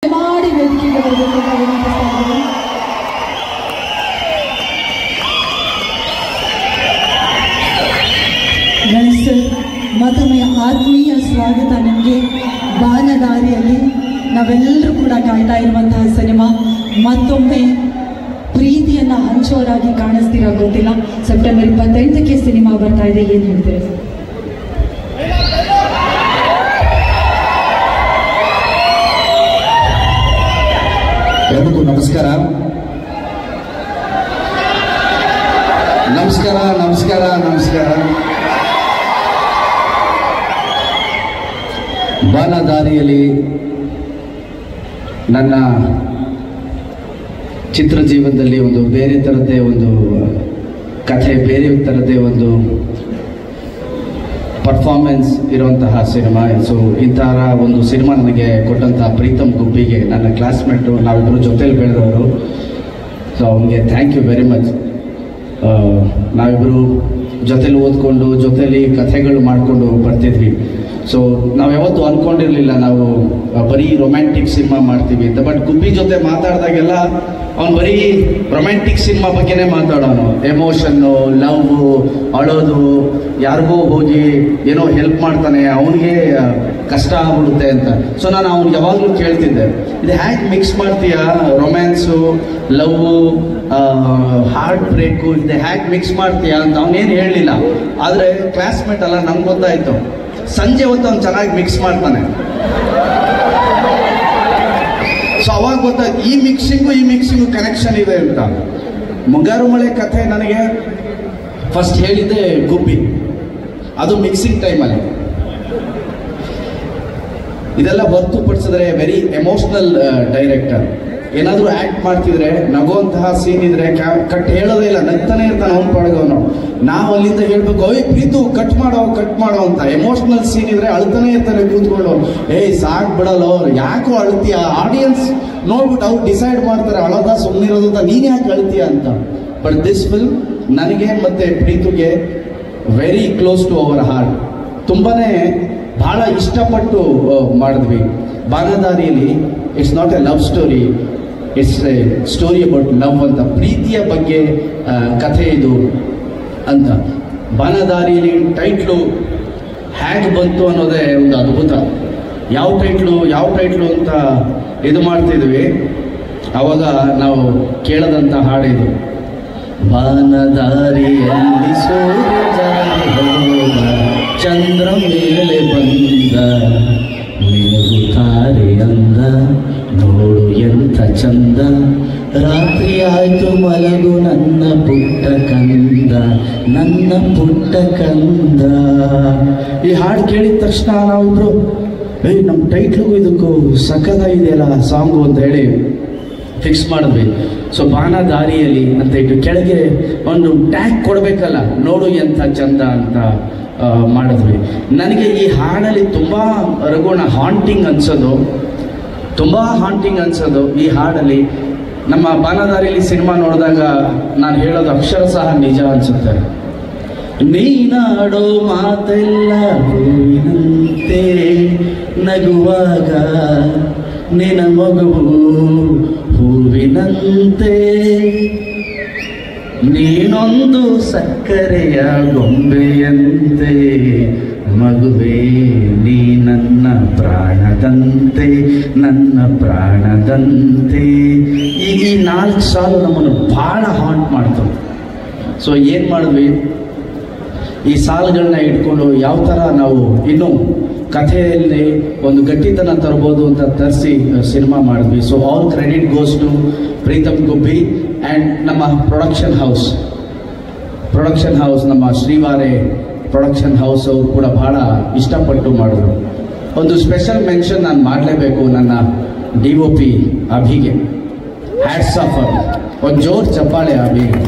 ಮಾಡಿ ವೇದಿಕೆಗೆ ಬರಬೇಕು ಅಂತ ವಿನಂತಿಸ್ತಾ ಇದ್ದೀನಿ. ಗಣೇಶ್ ಸರ್, ಮತ್ತೊಮ್ಮೆ ಆತ್ಮೀಯ ಸ್ವಾಗತ ನಿಮಗೆ ಬಾನದಾರಿಯಲ್ಲಿ ನಾವೆಲ್ಲರೂ ಕೂಡ ಕಾಯ್ತಾ ಇರುವಂತಹ ಸಿನಿಮಾ ಮತ್ತೊಮ್ಮೆ ಪ್ರೀತಿಯನ್ನ ಹಂಚೋರಾಗಿ ಕಾಣಿಸ್ತೀರಾ ಗೊತ್ತಿಲ್ಲ ಸೆಪ್ಟೆಂಬರ್ ಇಪ್ಪತ್ತೆಂಟಕ್ಕೆ ಸಿನಿಮಾ ಬರ್ತಾ ಇದೆ ಏನು ಹೇಳ್ತೀರಾ ಸರ್? ಎಲ್ರಿಗೂ ನಮಸ್ಕಾರ ನಮಸ್ಕಾರ ನಮಸ್ಕಾರ ನಮಸ್ಕಾರ ಬಾಲದಾರಿಯಲ್ಲಿ ನನ್ನ ಚಿತ್ರ ಜೀವನದಲ್ಲಿ ಒಂದು ಬೇರೆ ಥರದ್ದೇ ಒಂದು ಕಥೆ ಬೇರೆ ಥರದ್ದೇ ಒಂದು ಪರ್ಫಾರ್ಮೆನ್ಸ್ ಇರುವಂತಹ ಸಿನಿಮಾ ಸೊ ಇಂತಹ ಒಂದು ಸಿನಿಮಾ ನನಗೆ ಕೊಟ್ಟಂತಹ ಪ್ರೀತಮ್ ಗುಬ್ಬಿಗೆ ನನ್ನ ಕ್ಲಾಸ್ಮೇಟು ನಾವಿಬ್ಬರು ಜೊತೆಲಿ ಬೆಳೆದವರು ಸೊ ಅವನಿಗೆ ಥ್ಯಾಂಕ್ ಯು ವೆರಿ ಮಚ್ ನಾವಿಬ್ಬರು ಜೊತೆಲಿ ಓದ್ಕೊಂಡು ಜೊತೆಲಿ ಕಥೆಗಳು ಮಾಡಿಕೊಂಡು ಬರ್ತಿದ್ವಿ ಸೊ ನಾವು ಯಾವತ್ತೂ ಅಂದ್ಕೊಂಡಿರಲಿಲ್ಲ ನಾವು ಆ, ಬರೀ ರೊಮ್ಯಾಂಟಿಕ್ ಸಿನಿಮಾ ಮಾಡ್ತೀವಿ ಅಂತ ಬಟ್ ಗುಬ್ಬಿ ಜೊತೆ ಮಾತಾಡಿದಾಗೆಲ್ಲ ಅವ್ನು ಬರೀ ರೊಮ್ಯಾಂಟಿಕ್ ಸಿನಿಮಾ ಬಗ್ಗೆನೇ ಮಾತಾಡೋನು ಎಮೋಷನ್ನು ಲವ್ ಅಳೋದು ಯಾರಿಗೋ ಹೋಗಿ ಏನೋ ಹೆಲ್ಪ್ ಮಾಡ್ತಾನೆ ಅವನಿಗೆ ಕಷ್ಟ ಆಗ್ಬಿಡುತ್ತೆ ಅಂತ ಸೊ ನಾನು ಅವ್ನಿಗೆ ಯಾವಾಗಲೂ ಕೇಳ್ತಿದ್ದೆ ಇದು ಹ್ಯಾಕ್ ಮಿಕ್ಸ್ ಮಾಡ್ತೀಯಾ ರೊಮ್ಯಾನ್ಸು ಲವ್ ಹಾರ್ಟ್ ಬ್ರೇಕು ಇದು ಹ್ಯಾಕ್ ಮಿಕ್ಸ್ ಮಾಡ್ತೀಯಾ ಅಂತ ಅವನೇನು ಹೇಳಲಿಲ್ಲ ಆದರೆ ಕ್ಲಾಸ್ಮೇಟ್ ಅಲ್ಲ ನಂಗೆ ಗೊತ್ತಾಯ್ತು ಸಂಜೆ ಹೊತ್ತು ಅವ್ನು ಚೆನ್ನಾಗಿ ಮಿಕ್ಸ್ ಮಾಡ್ತಾನೆ ಸೊ ಅವಾಗ ಗೊತ್ತಾಯ್ತು ಈ ಮಿಕ್ಸಿಂಗು ಈ ಮಿಕ್ಸಿಂಗು ಕನೆಕ್ಷನ್ ಇದೆ ಅಂತ ಮುಂಗಾರು ಮಳೆ ಕಥೆ ನನಗೆ ಫಸ್ಟ್ ಹೇಳಿದ್ದೆ ಗುಬ್ಬಿ ಅದು ಮಿಕ್ಸಿಂಗ್ ಟೈಮಲ್ಲಿ ಇದೆಲ್ಲ ಹೊರತುಪಡಿಸಿದ್ರೆ ವೆರಿ ಎಮೋಷನಲ್ ಡೈರೆಕ್ಟರ್ ಏನಾದರೂ ಆಕ್ಟ್ ಮಾಡ್ತಿದ್ರೆ ನಗುವಂತಹ ಸೀನ್ ಇದ್ರೆ ಕ್ಯಾ- ಕಟ್ ಹೇಳೋದೇ ಇಲ್ಲ ನಗ್ತಾನೆ ಇರ್ತಾನೆ ಅವ್ನ ಪಾಡ್ಗವನು ನಾವು ಅಲ್ಲಿಂದ ಹೇಳ್ಬೇಕು ಓಯ್ ಪ್ರೀತು ಕಟ್ ಮಾಡೋ ಕಟ್ ಮಾಡೋ ಅಂತ ಎಮೋಷನಲ್ ಸೀನ್ ಇದ್ರೆ ಅಳ್ತಾನೆ ಇರ್ತಾರೆ ಕೂತ್ಕೊಂಡು ಏಯ್ ಸಾಕ್ ಬಿಡಲ್ಲ ಯಾಕೋ ಅಳ್ತೀಯ ಆಡಿಯನ್ಸ್ ನೋಡ್ಬಿಟ್ಟು ಅವ್ರು ಡಿಸೈಡ್ ಮಾಡ್ತಾರೆ ಅಳೋದ ಸುಮ್ಮನಿರೋದು ಅಂತ ನೀನ್ ಯಾಕೆ ಅಳ್ತೀಯ ಅಂತ ಬಟ್ ದಿಸ್ ಫಿಲ್ಮ್ ನನಗೆ ಮತ್ತೆ ಪ್ರೀತುಗೆ very close to our heart ತುಂಬಾನೇ ಬಹಳ ಇಷ್ಟಪಟ್ಟು ಆ, ಮಾಡಿದ್ವಿ Baanadariyalli it's not a love story it's a story about love ಅಂತ ಪ್ರೀತಿಯ ಬಗ್ಗೆ ಆ, ಕಥೆ ಇದು ಅಂತ ಬಾನದಾರಿಯಲ್ಲಿ ಟೈಟ್ಲು ಹ್ಯಾಗ್ ಬಂತು ಅನ್ನೋದೇ ಒಂದು ಅದ್ಭುತ ಯಾವ ಟೈಟ್ಲು ಯಾವ ಟೈಟ್ಲು ಅಂತ ಇದು ಮಾಡ್ತಿದ್ವಿ ಅವಾಗ ನಾವು ಕೇಳದಂಥ ಹಾಡಿದು ಬಾನದಾರಿಯಲ್ಲಿ ಸೂರ್ಯ ಜಾರಿ ಹೋದ ಚಂದ್ರ ಮೇಲೆ ಬಂದ ಮಿನುಗುತ್ತಾರೆ ಅಂದ ನೋಡು ಎಂಥ ಚಂದ ರಾತ್ರಿ ಆಯ್ತು ಮಲಗು ನನ್ನ ಪುಟ್ಟ ಕಂದ ನನ್ನ ಪುಟ್ಟ ಕಂದ ಈ ಹಾಡು ಕೇಳಿದ ತಕ್ಷಣ ನಾವಿಬ್ರು ಏಯ್ ನಮ್ಮ ಟೈಟ್ಲಿಗೂ ಇದಕ್ಕೂ ಸಖತ್ತಾಗಿದೆಯಲ್ಲ ಸಾಂಗು ಅಂತ ಹೇಳಿ ಫಿಕ್ಸ್ ಮಾಡಿದ್ವಿ ಸೊ ಬಾಣ ದಾರಿಯಲ್ಲಿ ಅಂತ ಇಟ್ಟು ಕೆಳಗೆ ಒಂದು ಟ್ಯಾಗ್ ಕೊಡಬೇಕಲ್ಲ ನೋಡು ಎಂಥ ಚಂದ ಅಂತ ಆ, ಮಾಡಿದ್ವಿ ನನಗೆ ಈ ಹಾಡಲ್ಲಿ ತುಂಬ ರಘುಣ ಹಾಂಟಿಂಗ್ ಅನ್ಸೋದು ತುಂಬ ಹಾಂಟಿಂಗ್ ಅನ್ಸೋದು ಈ ಹಾಡಲ್ಲಿ ನಮ್ಮ ಬಾನದಾರಿಯಲ್ಲಿ ಸಿನಿಮಾ ನೋಡಿದಾಗ ನಾನು ಹೇಳೋದು ಅಕ್ಷರ ಸಹ ನಿಜ ಅನ್ಸುತ್ತೆ ನೀನಾಡೋ ಮಾತೆಲ್ಲ ಹೂವಿನಂತೆ ನಗುವಾಗ ನಿನ ಮಗುವು ಹೂವಿನಂತೆ ನೀನೊಂದು ಸಕ್ಕರೆಯ ಗೊಂಬೆಯಂತೆ ಮಗುವೆ ನೀ ನನ್ನ ಪ್ರಾಣದಂತೆ ನನ್ನ ಪ್ರಾಣದಂತೆ ಈ ಈ ನಾಲ್ಕು ಸಾಲು ನಮ್ಮನ್ನು ಭಾಳ ಹಾಂಟ್ ಮಾಡ್ತು ಸೊ ಏನು ಮಾಡಿದ್ವಿ ಈ ಸಾಲುಗಳನ್ನ ಇಟ್ಕೊಂಡು ಯಾವ ಥರ ನಾವು ಇನ್ನೂ ಕಥೆಯಲ್ಲಿ ಒಂದು ಗಟ್ಟಿತನ ತರ್ಬೋದು ಅಂತ ತರಿಸಿ ಸಿನಿಮಾ ಮಾಡಿದ್ವಿ so all credit goes to Preetham Gubbi and ನಮ್ಮ ಪ್ರೊಡಕ್ಷನ್ ಹೌಸ್ ಪ್ರೊಡಕ್ಷನ್ ಹೌಸ್ ನಮ್ಮ ಶ್ರೀವಾರೆ ಪ್ರೊಡಕ್ಷನ್ ಹೌಸ್ ಅವರು ಕೂಡ ಬಹಳ ಇಷ್ಟಪಟ್ಟು ಮಾಡಿದ್ರು ಒಂದು ಸ್ಪೆಷಲ್ ಮೆನ್ಷನ್ ನಾನು ಮಾಡಲೇಬೇಕು ನನ್ನ ಡಿ ಒ ಪಿ ಅಭಿಗೆ ಹ್ಯಾಟ್ಸ್ ಆಫ್ ಒಂದು ಜೋರ್ ಚಪ್ಪಾಳೆ ಅಭಿಗೆ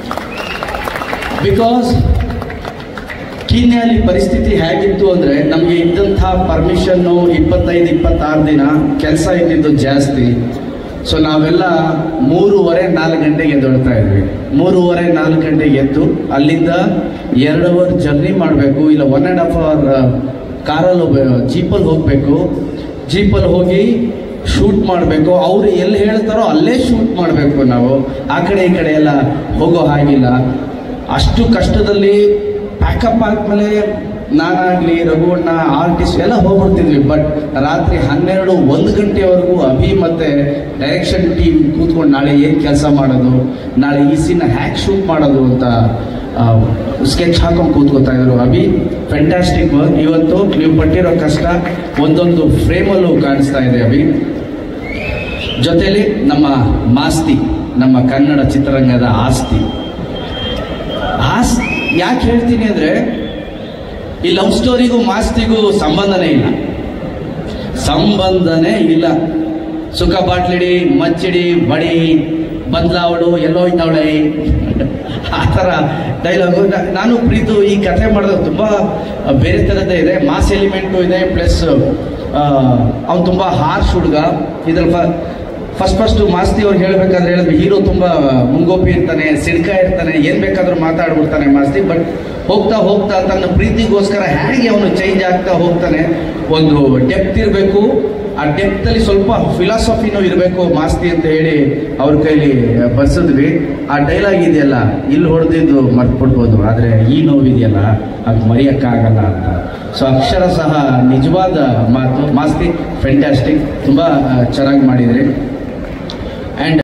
ಬಿಕಾಸ್ ಕೀನ್ಯಾಲಿ ಪರಿಸ್ಥಿತಿ ಹೇಗಿತ್ತು ಅಂದ್ರೆ ನಮಗೆ ಇದ್ದಂಥ ಪರ್ಮಿಷನ್ನು ಇಪ್ಪತ್ತೈದು ಇಪ್ಪತ್ತಾರು ದಿನ ಕೆಲಸ ಇದ್ದಿದ್ದು ಜಾಸ್ತಿ ಸೊ ನಾವೆಲ್ಲ ಮೂರುವರೆ ನಾಲ್ಕು ಗಂಟೆಗೆ ಎದ್ದೊಳ್ತಾ ಇದ್ವಿ ಮೂರುವರೆ ನಾಲ್ಕು ಗಂಟೆಗೆ ಎದ್ದು ಅಲ್ಲಿಂದ ಎರಡು ಅವರ್ ಜರ್ನಿ ಮಾಡಬೇಕು ಇಲ್ಲ ಒನ್ ಆ್ಯಂಡ್ ಹಾಫ್ ಅವರ್ ಕಾರಲ್ಲಿ ಜೀಪಲ್ಲಿ ಹೋಗಬೇಕು ಜೀಪಲ್ಲಿ ಹೋಗಿ ಶೂಟ್ ಮಾಡಬೇಕು ಅವರು ಎಲ್ಲಿ ಹೇಳ್ತಾರೋ ಅಲ್ಲೇ ಶೂಟ್ ಮಾಡಬೇಕು ನಾವು ಆ ಕಡೆ ಈ ಕಡೆ ಎಲ್ಲ ಹೋಗೋ ಹಾಗಿಲ್ಲ ಅಷ್ಟು ಕಷ್ಟದಲ್ಲಿ ಪ್ಯಾಕಪ್ ಆದ್ಮೇಲೆ ನಾನಾಗ್ಲಿ ರಘುವಣ್ಣ ಆರ್ಟಿಸ್ಟ್ ಎಲ್ಲ ಹೋಗ್ಬಿಡ್ತಿದ್ವಿ ಬಟ್ ರಾತ್ರಿ ಹನ್ನೆರಡು ಒಂದು ಗಂಟೆವರೆಗೂ ಅಭಿ ಮತ್ತೆ ಡೈರೆಕ್ಷನ್ ಟೀಮ್ ಕೂತ್ಕೊಂಡು ನಾಳೆ ಏನು ಕೆಲಸ ಮಾಡೋದು ನಾಳೆ ಈ ಸೀನ್ ಹ್ಯಾಕ್ ಶೂಟ್ ಮಾಡೋದು ಅಂತ ಸ್ಕೆಚ್ ಹಾಕೊಂಡು ಕೂತ್ಕೋತಾ ಇದ್ರು ಅಭಿ ಫ್ಯಾಂಟಾಸ್ಟಿಕ್ ವರ್ಕ್ ಇವತ್ತು ನೀವು ಪಟ್ಟಿರೋ ಕಷ್ಟ ಒಂದೊಂದು ಫ್ರೇಮಲ್ಲೂ ಕಾಣಿಸ್ತಾ ಇದೆ ಅಭಿ ಜೊತೆಲಿ ನಮ್ಮ ಮಾಸ್ತಿ ನಮ್ಮ ಕನ್ನಡ ಚಿತ್ರರಂಗದ ಆಸ್ತಿ ಆಸ್ ಯಾಕೆ ಹೇಳ್ತೀನಿ ಅಂದ್ರೆ ಈ ಲವ್ ಸ್ಟೋರಿಗೂ ಮಾಸ್ತಿಗೂ ಸಂಬಂಧನೇ ಇಲ್ಲ ಸಂಬಂಧನೇ ಇಲ್ಲ ಸುಖ ಬಾಟ್ಲಿಡಿ ಮಚ್ಚಿಡಿ ಬಡಿ ಬದಲಾವಳು ಎಲ್ಲೋ ಇದ್ದವಳೆ ಆ ಥರ ಡೈಲಾಗು ನಾನು ಪ್ರೀತು ಈ ಕಥೆ ಮಾಡಿದ್ರೆ ತುಂಬ ಬೇರೆ ಥರದ್ದೇ ಇದೆ ಮಾಸ್ ಎಲಿಮೆಂಟು ಇದೆ ಪ್ಲಸ್ ಅವ್ನು ತುಂಬ ಹಾರ್ಶ್ ಹುಡುಗ ಇದ್ರಲ್ಲಿ ಫಸ್ಟ್ ಫಸ್ಟ್ ಮಾಸ್ತಿ ಅವ್ರಿಗೆ ಹೇಳ್ಬೇಕಾದ್ರೆ ಹೇಳಿದ್ರು ಹೀರೋ ತುಂಬ ಮುಂಗೋಪಿ ಇರ್ತಾನೆ ಸಿಡ್ಕ ಇರ್ತಾನೆ ಏನ್ ಬೇಕಾದ್ರೂ ಮಾತಾಡ್ಬಿಡ್ತಾನೆ ಮಾಸ್ತಿ ಬಟ್ ಹೋಗ್ತಾ ಹೋಗ್ತಾ ತನ್ನ ಪ್ರೀತಿಗೋಸ್ಕರ ಹೇಗೆ ಅವನು ಚೇಂಜ್ ಆಗ್ತಾ ಹೋಗ್ತಾನೆ ಒಂದು ಡೆಪ್ತ್ ಇರಬೇಕು ಆ ಡೆಪ್ತ್ ಅಲ್ಲಿ ಸ್ವಲ್ಪ ಫಿಲಾಸಫಿನೂ ಇರಬೇಕು ಮಾಸ್ತಿ ಅಂತ ಹೇಳಿ ಅವ್ರ ಕೈಲಿ ಬರ್ಸಿದ್ವಿ ಆ ಡೈಲಾಗ್ ಇದೆಯಲ್ಲ ಇಲ್ಲಿ ಹೊಡೆದಿದ್ದು ಮರ್ತ್ಬಿಡ್ಬೋದು ಆದ್ರೆ ಈ ನೋವಿದೆಯಲ್ಲ ಅದು ಮರೆಯಕ್ಕಾಗಲ್ಲ ಅಂತ ಸೊ ಅಕ್ಷರ ಸಹ ನಿಜವಾದ ಮಾತು ಮಾಸ್ತಿ ಫ್ಯಾಂಟಾಸ್ಟಿಕ್ ತುಂಬಾ ಚೆನ್ನಾಗಿ ಮಾಡಿದ್ರಿ ಆ್ಯಂಡ್